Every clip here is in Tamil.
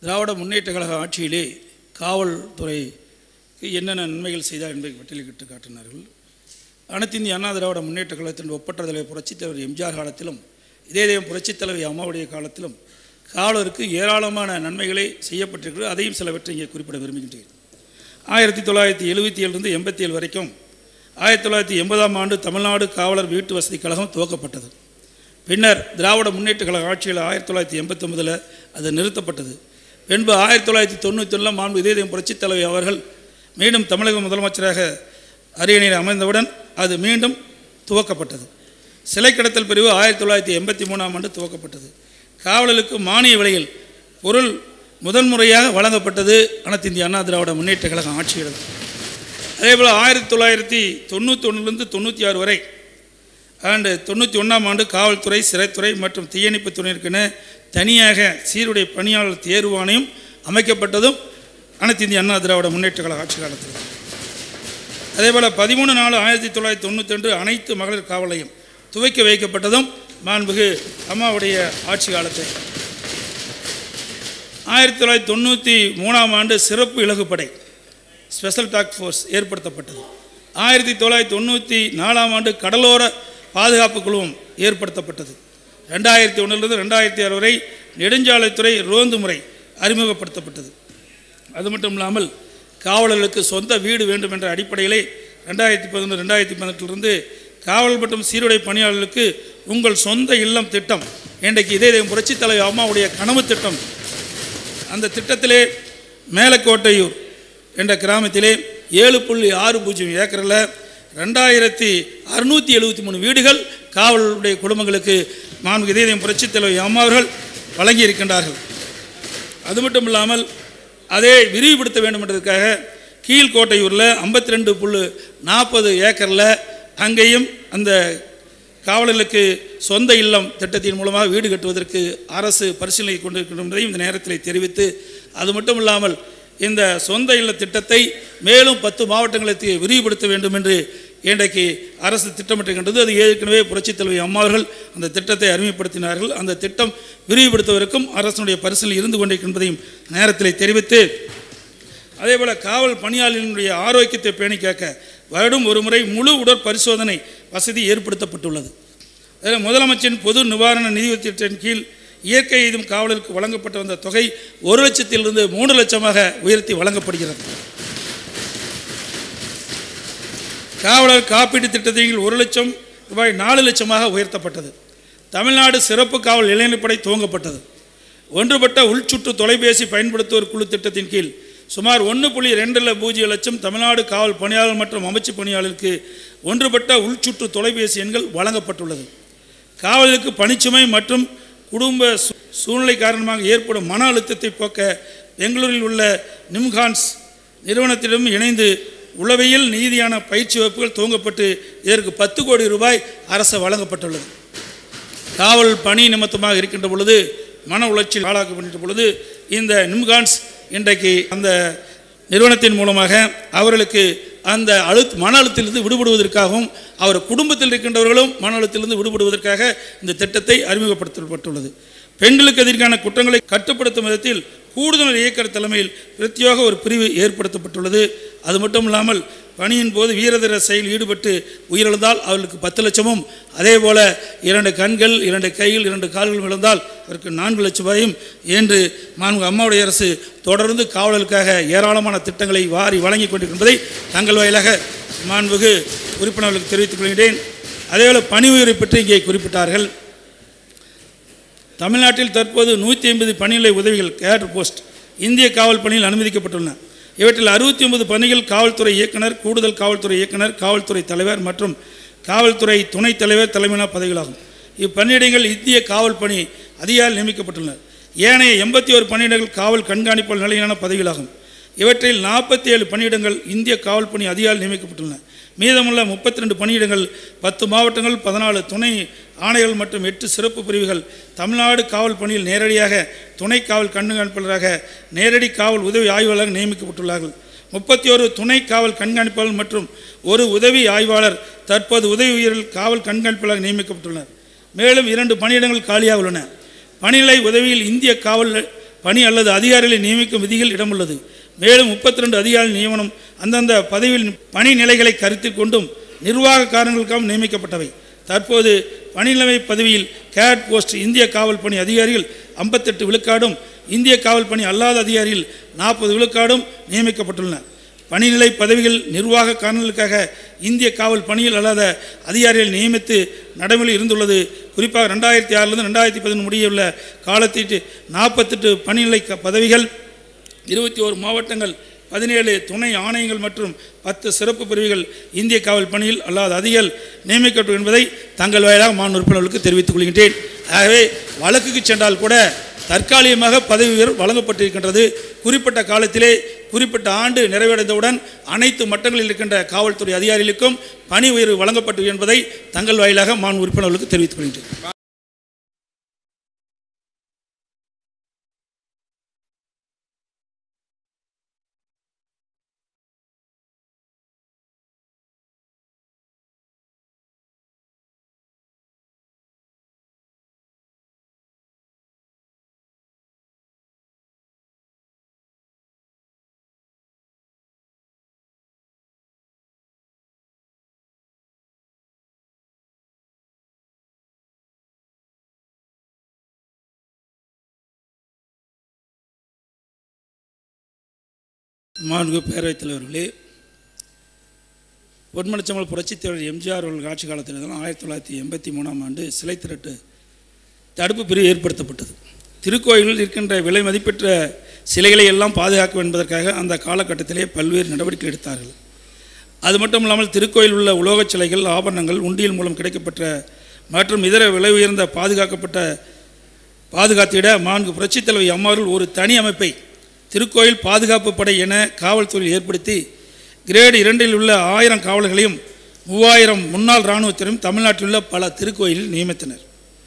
திராவிட முன்னேற்ற கழக ஆட்சியிலே காவல்துறைக்கு என்னென்ன நன்மைகள் செய்தார் என்பதை பட்டியலிட்டு காட்டினார்கள் அனைத்து இந்திய அண்ணா திராவிட முன்னேற்ற கழகத்தின் ஒப்பற்ற தலைவர் புரட்சித் தலைவர் எம்ஜிஆர் காலத்திலும் இதே தெய்வம் புரட்சித் தலைவி அம்மாவுடைய காலத்திலும் காவலருக்கு ஏராளமான நன்மைகளை செய்யப்பட்டிருக்கிறது அதையும் சிலவற்றை இங்கே குறிப்பிட விரும்புகின்றேன் ஆயிரத்தி தொள்ளாயிரத்தி எழுபத்தி ஏழுலேருந்து எண்பத்தி ஏழு வரைக்கும் ஆயிரத்தி தொள்ளாயிரத்தி எண்பதாம் ஆண்டு தமிழ்நாடு காவலர் வீட்டு வசதி கழகம் துவக்கப்பட்டது பின்னர் திராவிட முன்னேற்ற கழக ஆட்சியில் ஆயிரத்தி தொள்ளாயிரத்தி எண்பத்தொம்பதில் அது நிறுத்தப்பட்டது பின்பு ஆயிரத்தி தொள்ளாயிரத்தி தொண்ணூற்றி ஒன்றில் மாண்பு இதயம் புரட்சித் தலைவி அவர்கள் மீண்டும் தமிழக முதலமைச்சராக அரியணையில் அமைந்தவுடன் அது மீண்டும் துவக்கப்பட்டது சிலை கடத்தல் பிரிவு ஆயிரத்தி தொள்ளாயிரத்தி எண்பத்தி மூணாம் ஆண்டு துவக்கப்பட்டது காவலர்களுக்கு மானிய விலையில் பொருள் முதன்முறையாக வழங்கப்பட்டது அனைத்து இந்திய அண்ணா திராவிட முன்னேற்ற கழகம் ஆட்சியிடம் அதேபோல் ஆயிரத்தி தொள்ளாயிரத்தி தொண்ணூற்றி ஒன்றுலேருந்து தொண்ணூற்றி ஆறு வரை ஆண்டு தொண்ணூற்றி ஒன்றாம் ஆண்டு காவல்துறை சிறைத்துறை மற்றும் தீயணைப்புத் துறையிற்கென தனியாக சீருடை பணியாளர் தேர்வு ஆணையம் அமைக்கப்பட்டதும் அனைத்து இந்திய அண்ணா திராவிட முன்னேற்ற கழக ஆட்சி காலத்தில் அதேபோல் பதிமூணு நாலு ஆயிரத்தி தொள்ளாயிரத்தி தொண்ணூற்றி ரெண்டு அனைத்து மகளிர் காவலையும் துவக்கி வைக்கப்பட்டதும் மாண்புகு அம்மாவுடைய ஆட்சி காலத்தில் ஆயிரத்தி தொள்ளாயிரத்தி தொண்ணூற்றி மூணாம் ஆண்டு சிறப்பு இலகுப்படை ஸ்பெஷல் டாக் ஃபோர்ஸ் ஏற்படுத்தப்பட்டது ஆயிரத்தி தொள்ளாயிரத்தி தொண்ணூற்றி நாலாம் ஆண்டு கடலோர பாதுகாப்பு குழுவும் ஏற்படுத்தப்பட்டது ரெண்டாயிரத்தி ஒன்றிலிருந்து ரெண்டாயிரத்தி ஆறு வரை நெடுஞ்சாலைத்துறை ரோந்து முறை அறிமுகப்படுத்தப்பட்டது அது மட்டும் இல்லாமல் காவலர்களுக்கு சொந்த வீடு வேண்டும் என்ற அடிப்படையிலே ரெண்டாயிரத்தி பதினொன்று ரெண்டாயிரத்தி பதினெட்டிலிருந்து காவல் மற்றும் சீருடை பணியாளர்களுக்கு உங்கள் சொந்த இல்லம் திட்டம் இன்றைக்கு இதே புரட்சித் தலைவர் அம்மாவுடைய கனவு திட்டம் அந்த திட்டத்திலே மேலக்கோட்டையூர் என்ற கிராமத்திலே ஏழு புள்ளி ஆறு பூஜ்ஜியம் ஏக்கரில் ரெண்டாயிரத்தி அறுநூற்றி எழுபத்தி மூணு வீடுகள் காவலுடைய குடும்பங்களுக்கு மாண்பு இதயம் புரட்சித் தலைவர் அம்மா அவர்கள் வழங்கி இருக்கின்றார்கள் அது மட்டும் இல்லாமல் அதை விரிவுபடுத்த வேண்டும் என்றதுக்காக கீழ்கோட்டையூரில் ஐம்பத்தி ரெண்டு புள்ளு நாற்பது ஏக்கரில் அங்கேயும் அந்த காவலர்களுக்கு சொந்த இல்லம் திட்டத்தின் மூலமாக வீடு கட்டுவதற்கு அரசு பரிசீலனை கொண்டிருக்கின்ற என்பதையும் இந்த நேரத்தில் தெரிவித்து அது மட்டும் இல்லாமல் இந்த சொந்த இல்ல திட்டத்தை மேலும் பத்து மாவட்டங்களுக்கு விரிவுபடுத்த வேண்டும் என்று இன்றைக்கு அரசு திட்டமிட்டிருக்கின்றது அது ஏற்கனவே புரட்சித் தலைவி அம்மா அவர்கள் அந்த திட்டத்தை அறிமுகப்படுத்தினார்கள் அந்த திட்டம் விரிவுபடுத்துவதற்கும் அரசனுடைய பரிசீலனை இருந்து கொண்டிருக்கின்றதையும் நேரத்தில் தெரிவித்து அதேபோல் காவல் பணியாளர்களுடைய ஆரோக்கியத்தை பேணி காக்க வருடம் ஒரு முறை முழு உடற்பரிசோதனை வசதி ஏற்படுத்தப்பட்டுள்ளது அதில் முதலமைச்சரின் பொது நிவாரண நிதி திட்டத்தின் கீழ் இயற்கை எய்தும் காவலருக்கு வழங்கப்பட்ட வந்த தொகை ஒரு லட்சத்திலிருந்து மூன்று லட்சமாக உயர்த்தி வழங்கப்படுகிறது காவலர் காப்பீட்டு திட்டத்தின் கீழ் ஒரு லட்சம் ரூபாய் நாலு லட்சமாக உயர்த்தப்பட்டது தமிழ்நாடு சிறப்பு காவல் இளைஞர்படை துவங்கப்பட்டது ஒன்றுபட்ட உள்சுற்று தொலைபேசி பயன்படுத்துவோர் குழு திட்டத்தின் கீழ் சுமார் ஒன்று புள்ளி ரெண்டு பூஜ்ஜியம் லட்சம் தமிழ்நாடு காவல் பணியாளர் மற்றும் அமைச்சு பணியாளருக்கு ஒன்றுபட்ட உள்சுற்று தொலைபேசி எண்கள் வழங்கப்பட்டுள்ளது காவலருக்கு பணிச்சுமை மற்றும் குடும்ப சூ- சூழ்நிலை காரணமாக ஏற்படும் மன அழுத்தத்தை போக்க பெங்களூரில் உள்ள நிம்ஹான்ஸ் நிறுவனத்திடம் இணைந்து உளவியல் நீதியான பயிற்சி வகுப்புகள் துவங்கப்பட்டு இதற்கு பத்து கோடி ரூபாய் அரசு வழங்கப்பட்டுள்ளது காவல் பணி நிமித்தமாக இருக்கின்ற பொழுது மன உளைச்சல் ஆளாக்கப்படுகின்ற பொழுது இந்த நிம்கான்ஸ் இன்றைக்கு அந்த நிறுவனத்தின் மூலமாக அவர்களுக்கு அந்த அழுத் மன அழுத்திலிருந்து விடுபடுவதற்காகவும் அவர் குடும்பத்தில் இருக்கின்றவர்களும் மன அழுத்திலிருந்து விடுபடுவதற்காக இந்த திட்டத்தை அறிமுகப்படுத்தப்பட்டுள்ளது பெண்களுக்கு எதிரான குற்றங்களை கட்டுப்படுத்தும் விதத்தில் கூடுதல் இயக்கர் தலைமையில் பிரத்யோக ஒரு பிரிவு ஏற்படுத்தப்பட்டுள்ளது அது மட்டும் இல்லாமல் பணியின் போது வீரதீர செயலில் ஈடுபட்டு உயிரிழந்தால் அவர்களுக்கு பத்து லட்சமும் அதே போல இரண்டு கண்கள் இரண்டு கைகள் இரண்டு கால்கள் விழுந்தால் அவருக்கு நான்கு லட்சம் ரூபாயும் என்று மாண்பு அம்மாவுடைய அரசு தொடர்ந்து காவலர்களுக்காக ஏராளமான திட்டங்களை வாரி வழங்கி கொண்டிருக்கின்றதை தங்கள் வாயிலாக மாண்புகு உறுப்பினர்களுக்கு தெரிவித்துக் கொள்கிறேன் அதேபோல் பணி உயர்வை பற்றி இங்கே குறிப்பிட்டார்கள் தமிழ்நாட்டில் தற்போது நூற்றி ஐம்பது பணிநிலை உதவிகள் கேடர் போஸ்ட் இந்திய காவல் பணியில் அனுமதிக்கப்பட்டுள்ளன இவற்றில் அறுபத்தி ஒன்பது பணிகள் காவல்துறை இயக்குனர் கூடுதல் காவல்துறை இயக்குனர் காவல்துறை தலைவர் மற்றும் காவல்துறை துணைத் தலைவர் தலைமையிலான பதவிகளாகும் இப்பணியிடங்கள் இந்திய காவல் பணி அதிகாரிகள் நியமிக்கப்பட்டுள்ளன ஏனைய எண்பத்தி ஒரு பணியிடங்கள் காவல் கண்காணிப்பாளர் நிலையிலான பதவிகளாகும் இவற்றில் நாற்பத்தி ஏழு பணியிடங்கள் இந்திய காவல் பணி அதிகாரிகள் நியமிக்கப்பட்டுள்ளன மீதமுள்ள முப்பத்தி ரெண்டு பணியிடங்கள் பத்து மாவட்டங்கள் பதினாலு துணை ஆணைகள் மற்றும் எட்டு சிறப்பு பிரிவுகள் தமிழ்நாடு காவல் பணியில் நேரடியாக துணை காவல் கண்காணிப்பாளராக நேரடி காவல் உதவி ஆய்வாளர் நியமிக்கப்பட்டுள்ளார்கள் முப்பத்தி ஒரு துணை காவல் கண்காணிப்பாளர் மற்றும் ஒரு உதவி ஆய்வாளர் தற்போது உதவி உயிரில் காவல் கண்காணிப்பாளராக நியமிக்கப்பட்டுள்ளனர் மேலும் இரண்டு பணியிடங்கள் காலியாக உள்ளன பணிநிலை உதவியில் இந்திய காவல் பணி அல்லது அதிகாரிகளை நியமிக்கும் விதிகள் இடமுள்ளது மேலும் முப்பத்தி ரெண்டு அதிகாரி நியமனம் அந்தந்த பதவியில் பணி நிலைகளை கருத்தில் கொண்டும் நிர்வாக காரணங்களுக்காகவும் நியமிக்கப்பட்டவை தற்போது பணிநிலைமை பதவியில் கேட் போஸ்ட் இந்திய காவல் பணி அதிகாரிகள் ஐம்பத்தெட்டு விழுக்காடும் இந்திய காவல் பணி அல்லாத அதிகாரிகள் நாற்பது விழுக்காடும் நியமிக்கப்பட்டுள்ளன பணிநிலை பதவிகள் நிர்வாக காரணங்களுக்காக இந்திய காவல் பணியில் அல்லாத அதிகாரிகள் நியமித்து நடைமுறையில் இருந்துள்ளது குறிப்பாக ரெண்டாயிரத்தி ஆறிலிருந்து ரெண்டாயிரத்தி பதினொன்று முடியுள்ள காலத்திட்டு நாற்பத்தெட்டு பணிநிலை க- பதவிகள் இருபத்தி ஓரு மாவட்டங்கள் பதினேழு துணை ஆணையங்கள் மற்றும் பத்து சிறப்பு பிரிவுகள் இந்திய காவல் பணியில் அல்லாத அதிகள் நியமிக்கப்படும் என்பதை தங்கள் வாயிலாக மாநில உறுப்பினர்களுக்கு தெரிவித்துக் கொள்கின்றேன் ஆகவே வழக்குக்கு சென்றால் கூட தற்காலிகமாக பதவி உயர்வு வழங்கப்பட்டிருக்கின்றது குறிப்பிட்ட காலத்திலே குறிப்பிட்ட ஆண்டு நிறைவடைந்தவுடன் அனைத்து மட்டங்களில் இருக்கின்ற காவல்துறை அதிகாரிகளுக்கும் பணி உயர்வு வழங்கப்பட்டது என்பதை தங்கள் வாயிலாக மாநில உறுப்பினர்களுக்கு தெரிவித்துக் கொள்கின்றேன் மாண்பு பேரவைத் தலைவர்களே பொன்மனச்சம்பல் புரட்சித் தலைவர் எம்ஜிஆர் அவர்கள் ஆட்சி காலத்தில் தான் ஆயிரத்தி தொள்ளாயிரத்தி எண்பத்தி மூணாம் ஆண்டு சிலை திரட்டு தடுப்பு பிரிவு ஏற்படுத்தப்பட்டது திருக்கோயிலில் இருக்கின்ற விலை மதிப்பெற்ற சிலைகளை எல்லாம் பாதுகாக்கும் என்பதற்காக அந்த காலகட்டத்திலே பல்வேறு நடவடிக்கை எடுத்தார்கள் அது மட்டும் இல்லாமல் திருக்கோயில் உள்ள உலோகச் சிலைகள் ஆபரணங்கள் உண்டியல் மூலம் கிடைக்கப்பட்ட மற்றும் இதர விலை உயர்ந்த பாதுகாக்கப்பட்ட பாதுகாத்திட மாண்பு புரட்சித் தலைவி அம்மாவர்கள் ஒரு தனி அமைப்பை திருக்கோயில் பாதுகாப்பு படை என காவல்துறையில் ஏற்படுத்தி கிரேடு இரண்டில் உள்ள ஆயிரம் காவலர்களையும் மூவாயிரம் முன்னாள் இராணுவத்தினரும் தமிழ்நாட்டில் உள்ள பல திருக்கோயிலில் நியமித்தனர்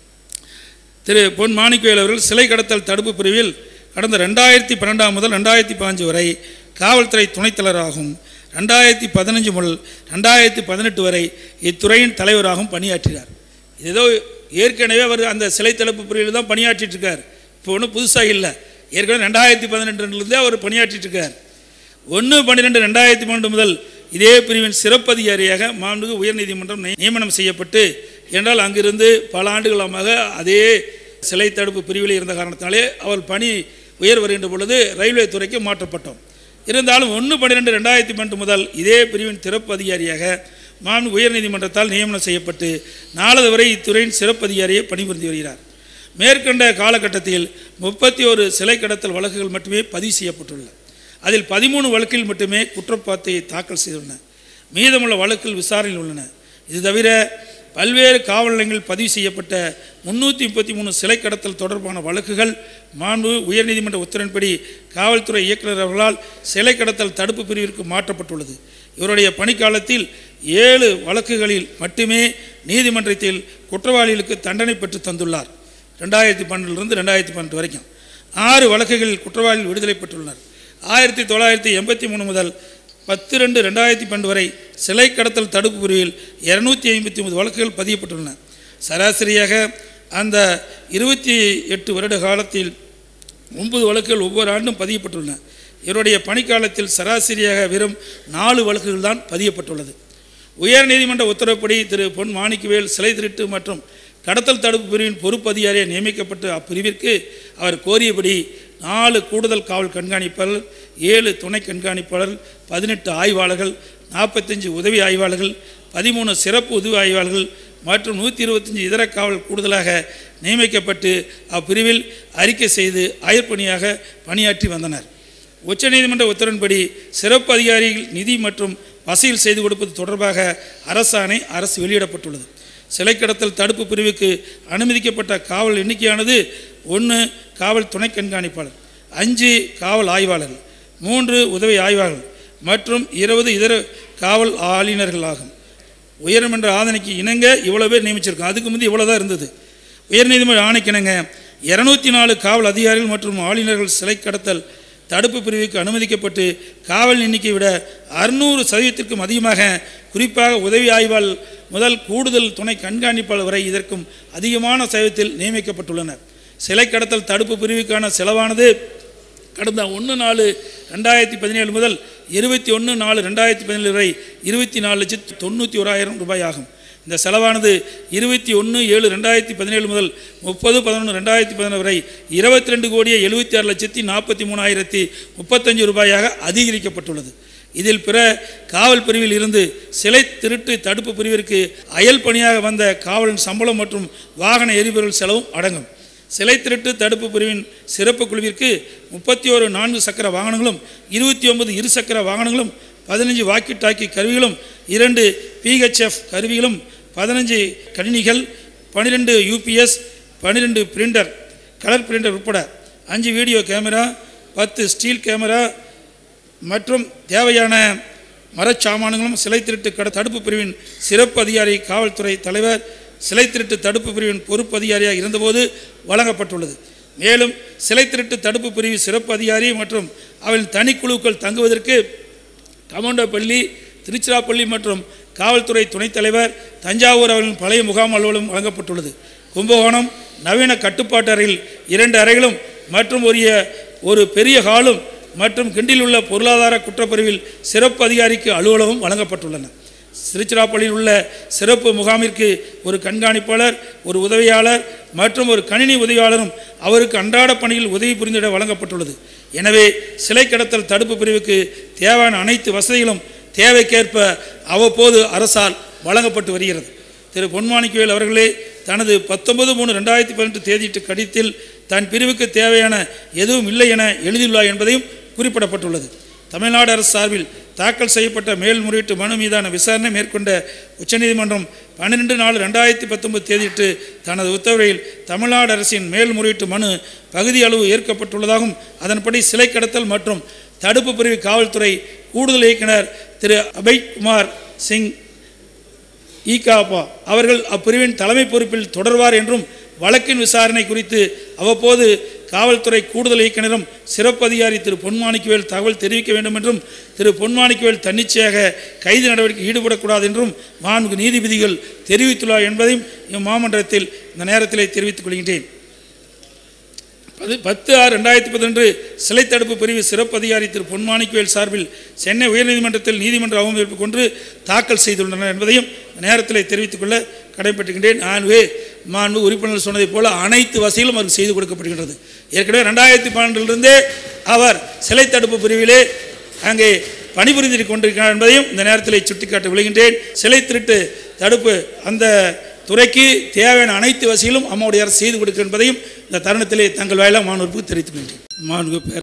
திரு பொன் மாணிக்கவேல் அவர்கள் சிலை கடத்தல் தடுப்பு பிரிவில் கடந்த ரெண்டாயிரத்தி பன்னெண்டாம் முதல் ரெண்டாயிரத்தி பதினஞ்சு வரை காவல்துறை துணைத் தலைவராகவும் ரெண்டாயிரத்தி பதினஞ்சு முதல் ரெண்டாயிரத்தி பதினெட்டு வரை இத்துறையின் தலைவராகவும் பணியாற்றினார் இது ஏதோ ஏற்கனவே அவர் அந்த சிலை தடுப்பு பிரிவில் தான் பணியாற்றிட்டு இருக்கார் இப்போ ஒன்றும் புதுசாக இல்லை ஏற்கனவே ரெண்டாயிரத்தி பதினெட்டுலேருந்தே அவர் பணியாற்றிட்டு இருக்கார் ஒன்று பன்னிரெண்டு ரெண்டாயிரத்தி பன்னெண்டு முதல் இதே பிரிவின் சிறப்பு அதிகாரியாக மாண்புமிகு உயர்நீதிமன்றம் நிய- நியமனம் செய்யப்பட்டு என்றால் அங்கிருந்து பல ஆண்டுகளமாக அதே சிலை தடுப்பு பிரிவில் இருந்த காரணத்தினாலே அவர் பணி உயர் வருகின்ற பொழுது ரயில்வே துறைக்கு மாற்றப்பட்டோம் இருந்தாலும் ஒன்று பன்னிரெண்டு ரெண்டாயிரத்தி பன்னெண்டு முதல் இதே பிரிவின் சிறப்பு அதிகாரியாக மாண்பு உயர்நீதிமன்றத்தால் நியமனம் செய்யப்பட்டு நாளது வரை இத்துறையின் சிறப்பு அதிகாரியை பணிபுரிந்து வருகிறார் மேற்கண்ட காலகட்டத்தில் முப்பத்தி ஒரு சிலை கடத்தல் வழக்குகள் மட்டுமே பதிவு செய்யப்பட்டுள்ளன அதில் பதிமூணு வழக்கில் மட்டுமே குற்றப்பாத்தையை தாக்கல் செய்துள்ளன மீதமுள்ள வழக்குகள் விசாரணையில் உள்ளன இது தவிர பல்வேறு காவல் நிலையங்களில் பதிவு செய்யப்பட்ட முன்னூற்றி முப்பத்தி மூணு சிலை கடத்தல் தொடர்பான வழக்குகள் மாண்பு உயர்நீதிமன்ற உத்தரவின்படி காவல்துறை இயக்குநர் அவர்களால் சிலை கடத்தல் தடுப்பு பிரிவிற்கு மாற்றப்பட்டுள்ளது இவருடைய பணிக்காலத்தில் ஏழு வழக்குகளில் மட்டுமே நீதிமன்றத்தில் குற்றவாளிகளுக்கு தண்டனை பெற்று தந்துள்ளார் ரெண்டாயிரத்தி பன்னெண்டுலேருந்து ரெண்டாயிரத்தி பன்னெண்டு வரைக்கும் ஆறு வழக்குகளில் குற்றவாளிகள் விடுதலை பெற்றுள்ளனர் ஆயிரத்தி தொள்ளாயிரத்தி எண்பத்தி மூணு முதல் பத்து ரெண்டு ரெண்டாயிரத்தி பன்னெண்டு வரை சிலை கடத்தல் தடுப்பு பிரிவில் இரநூத்தி ஐம்பத்தி ஒன்பது வழக்குகள் பதியப்பட்டுள்ளன சராசரியாக அந்த இருபத்தி எட்டு வருட காலத்தில் ஒன்பது வழக்குகள் ஒவ்வொரு ஆண்டும் பதியப்பட்டுள்ளன இவருடைய பணிக்காலத்தில் சராசரியாக வெறும் நாலு வழக்குகள் தான் பதியப்பட்டுள்ளது உயர்நீதிமன்ற உத்தரவுப்படி திரு பொன் மாணிக்கவேல் சிலை திருட்டு மற்றும் கடத்தல் தடுப்பு பிரிவின் பொறுப்பு அதிகாரியாக நியமிக்கப்பட்ட அப்பிரிவிற்கு அவர் கோரியபடி நாலு கூடுதல் காவல் கண்காணிப்பாளர் ஏழு துணை கண்காணிப்பாளர் பதினெட்டு ஆய்வாளர்கள் நாற்பத்தஞ்சு உதவி ஆய்வாளர்கள் பதிமூணு சிறப்பு உதவி ஆய்வாளர்கள் மற்றும் நூற்றி இருபத்தஞ்சி இதர காவல் கூடுதலாக நியமிக்கப்பட்டு அப்பிரிவில் அறிக்கை செய்து ஆயர்பணியாக பணியாற்றி வந்தனர் உச்சநீதிமன்ற உத்தரவின்படி சிறப்பு அதிகாரிகள் நிதி மற்றும் வசூல் செய்து கொடுப்பது தொடர்பாக அரசாணை அரசு வெளியிடப்பட்டுள்ளது சிலை கடத்தல் தடுப்பு பிரிவுக்கு அனுமதிக்கப்பட்ட காவல் எண்ணிக்கையானது ஒன்று காவல் துணை கண்காணிப்பாளர் அஞ்சு காவல் ஆய்வாளர்கள் மூன்று உதவி ஆய்வாளர்கள் மற்றும் இருபது இதர காவல் ஆளுநர்கள் ஆகும் உயர்நீதிமன்ற ஆணைக்கு இணங்க இவ்வளோ பேர் நியமிச்சிருக்கோம் அதுக்கு முந்தி இவ்வளோ தான் இருந்தது உயர்நீதிமன்ற ஆணைக்கு இணங்க இரநூத்தி நாலு காவல் அதிகாரிகள் மற்றும் ஆளுநர்கள் சிலை கடத்தல் தடுப்பு பிரிவுக்கு அனுமதிக்கப்பட்டு காவல் எண்ணிக்கை விட அறுநூறு சதவீதத்திற்கும் அதிகமாக குறிப்பாக உதவி ஆய்வாளர் முதல் கூடுதல் துணை கண்காணிப்பாளர் வரை இதற்கும் அதிகமான சதவீதத்தில் நியமிக்கப்பட்டுள்ளனர் சிலை கடத்தல் தடுப்பு பிரிவுக்கான செலவானது கடந்த ஒன்று நாலு ரெண்டாயிரத்தி பதினேழு முதல் இருபத்தி ஒன்று நாலு ரெண்டாயிரத்தி பதினேழு வரை இருபத்தி நாலு லட்சத்தி தொண்ணூற்றி ஓராயிரம் ரூபாய் ஆகும் இந்த செலவானது இருபத்தி ஒன்று ஏழு ரெண்டாயிரத்தி பதினேழு முதல் முப்பது பதினொன்று ரெண்டாயிரத்தி பதினொன்று வரை இருபத்தி ரெண்டு கோடியே எழுபத்தி ஆறு லட்சத்தி நாற்பத்தி மூணாயிரத்தி முப்பத்தஞ்சு ரூபாயாக அதிகரிக்கப்பட்டுள்ளது இதில் பிற காவல் பிரிவில் இருந்து சிலை திருட்டு தடுப்பு பிரிவிற்கு அயல் பணியாக வந்த காவலன் சம்பளம் மற்றும் வாகன எரிபொருள் செலவும் அடங்கும் சிலை திருட்டு தடுப்பு பிரிவின் சிறப்பு குழுவிற்கு முப்பத்தி ஒரு நான்கு சக்கர வாகனங்களும் இருபத்தி ஒன்பது இரு சக்கர வாகனங்களும் பதினஞ்சு வாக்கி டாக்கி கருவிகளும் இரண்டு பிஹெச்எஃப் கருவிகளும் பதினஞ்சு கணினிகள் பன்னிரெண்டு யூபிஎஸ் பன்னிரெண்டு பிரிண்டர் கலர் பிரிண்டர் உட்பட அஞ்சு வீடியோ கேமரா பத்து ஸ்டீல் கேமரா மற்றும் தேவையான மரச்சாமான்களும் சிலை திருட்டு கட தடுப்பு பிரிவின் சிறப்பு அதிகாரி காவல்துறை தலைவர் சிலை திருட்டு தடுப்பு பிரிவின் பொறுப்பு அதிகாரியாக இருந்தபோது வழங்கப்பட்டுள்ளது மேலும் சிலை திருட்டு தடுப்பு பிரிவு சிறப்பு அதிகாரி மற்றும் அவரின் தனிக்குழுக்கள் தங்குவதற்கு கமண்டப்பள்ளி திருச்சிராப்பள்ளி மற்றும் காவல்துறை துணைத் தலைவர் தஞ்சாவூர் அவர்களின் பழைய முகாம் அலுவலகம் வழங்கப்பட்டுள்ளது கும்பகோணம் நவீன கட்டுப்பாட்டு அறையில் இரண்டு அறைகளும் மற்றும் ஒரு ஒரு பெரிய ஹாலும் மற்றும் கிண்டில் உள்ள பொருளாதார குற்றப்பிரிவில் சிறப்பு அதிகாரிக்கு அலுவலகம் வழங்கப்பட்டுள்ளன திருச்சிராப்பள்ளியில் உள்ள சிறப்பு முகாமிற்கு ஒரு கண்காணிப்பாளர் ஒரு உதவியாளர் மற்றும் ஒரு கணினி உதவியாளரும் அவருக்கு அன்றாட பணியில் உதவி புரிந்திட வழங்கப்பட்டுள்ளது எனவே சிலை கடத்தல் தடுப்பு பிரிவுக்கு தேவையான அனைத்து வசதிகளும் தேவைக்கேற்ப அவ்வப்போது அரசால் வழங்கப்பட்டு வருகிறது திரு பொன்மாணிக்கவேல் அவர்களே தனது பத்தொன்பது மூணு ரெண்டாயிரத்தி பதினெட்டு தேதியிட்ட கடிதத்தில் தன் பிரிவுக்கு தேவையான எதுவும் இல்லை என எழுதியுள்ளார் என்பதையும் குறிப்பிடப்பட்டுள்ளது தமிழ்நாடு அரசு சார்பில் தாக்கல் செய்யப்பட்ட மேல்முறையீட்டு மனு மீதான விசாரணை மேற்கொண்ட உச்சநீதிமன்றம் பன்னிரெண்டு நாலு ரெண்டாயிரத்தி பத்தொன்பது தேதியிட்டு தனது உத்தரவில் தமிழ்நாடு அரசின் மேல்முறையீட்டு மனு பகுதி அளவு ஏற்கப்பட்டுள்ளதாகவும் அதன்படி சிலை கடத்தல் மற்றும் தடுப்பு பிரிவு காவல்துறை கூடுதல் இயக்குனர் திரு அபய்குமார் சிங் ஈகாபா அவர்கள் அப்பிரிவின் தலைமை பொறுப்பில் தொடர்வார் என்றும் வழக்கின் விசாரணை குறித்து அவ்வப்போது காவல்துறை கூடுதல் இயக்குனரும் சிறப்பு அதிகாரி திரு பொன்மாணிக்கவேல் தகவல் தெரிவிக்க வேண்டும் என்றும் திரு பொன்மாணிக்கவேல் தன்னிச்சையாக கைது நடவடிக்கை ஈடுபடக்கூடாது என்றும் நான்கு நீதிபதிகள் தெரிவித்துள்ளார் என்பதையும் இம்மாமன்றத்தில் இந்த நேரத்திலே தெரிவித்துக் கொள்கின்றேன் பது பத்து ஆறு ரெண்டாயிரத்தி பதினொன்று சிலை தடுப்பு பிரிவு சிறப்பு அதிகாரி திரு பொன்மாணிக்கவேல் சார்பில் சென்னை உயர்நீதிமன்றத்தில் நீதிமன்ற அவமதிப்பு கொண்டு தாக்கல் செய்துள்ளனர் என்பதையும் இந்த நேரத்தில் தெரிவித்துக் கொள்ள கடைப்பட்டுகின்றேன் நான்கு மாண்பு உறுப்பினர் சொன்னதைப் போல அனைத்து வசதிகளும் அவருக்கு செய்து கொடுக்கப்படுகின்றது ஏற்கனவே ரெண்டாயிரத்தி பன்னெண்டிலிருந்தே அவர் சிலை தடுப்பு பிரிவிலே அங்கே பணிபுரிந்து கொண்டிருக்கிறார் என்பதையும் இந்த நேரத்தில் சுட்டிக்காட்ட விழுகின்றேன் சிலை திருட்டு தடுப்பு அந்த துறைக்கு தேவையான அனைத்து வசதிகளும் அம்மாவுடைய அரசு செய்து கொடுக்கும் என்பதையும் இந்த தருணத்திலே தங்கள் வாயிலாக மாணவர்களுக்கு தெரிவித்துக் கொள்கிறேன் மாண்பு பேர